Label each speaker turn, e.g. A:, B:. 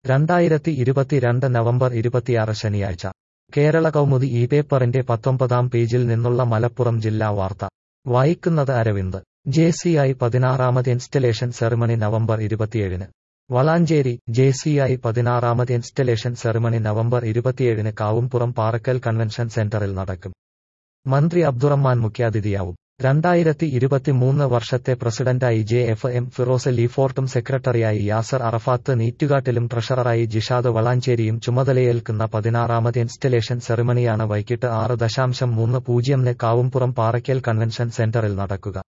A: രണ്ടായിരത്തി ഇരുപത്തിരണ്ട് നവംബർ ഇരുപത്തിയാറ് ശനിയാഴ്ച കേരള കൗമുദി ഈ പേപ്പറിന്റെ പത്തൊമ്പതാം പേജിൽ നിന്നുള്ള മലപ്പുറം ജില്ലാ വാർത്ത വായിക്കുന്നത് അരവിന്ദ് ജെ സി ഐ പതിനാറാമത് ഇൻസ്റ്റലേഷൻ സെറിമണി നവംബർ ഇരുപത്തിയേഴിന് വളാഞ്ചേരി ജെ സി ഐ പതിനാറാമത് ഇൻസ്റ്റലേഷൻ സെറിമണി നവംബർ ഇരുപത്തിയേഴിന് കാവുംപുറം പാറക്കൽ കൺവെൻഷൻ സെന്ററിൽ നടക്കും മന്ത്രി അബ്ദുറഹ്മാൻ മുഖ്യാതിഥിയാവും രണ്ടായിരത്തി ഇരുപത്തിമൂന്ന് വർഷത്തെ പ്രസിഡന്റായി ജെ എഫ് എം ഫിറോസ് ലീഫോർട്ടും സെക്രട്ടറിയായി യാസർ അറഫാത്ത് നീറ്റുകാട്ടിലും ട്രഷററായി ജിഷാദ് വളാഞ്ചേരിയും ചുമതലയേൽക്കുന്ന പതിനാറാമത് ഇൻസ്റ്റലേഷൻ സെറിമണിയാണ് വൈകിട്ട് ആറ് ദശാംശം മൂന്ന് പൂജ്യംന് കാവുംപുറം പാറയ്ക്കൽ കൺവെൻഷൻ സെന്ററിൽ നടക്കുക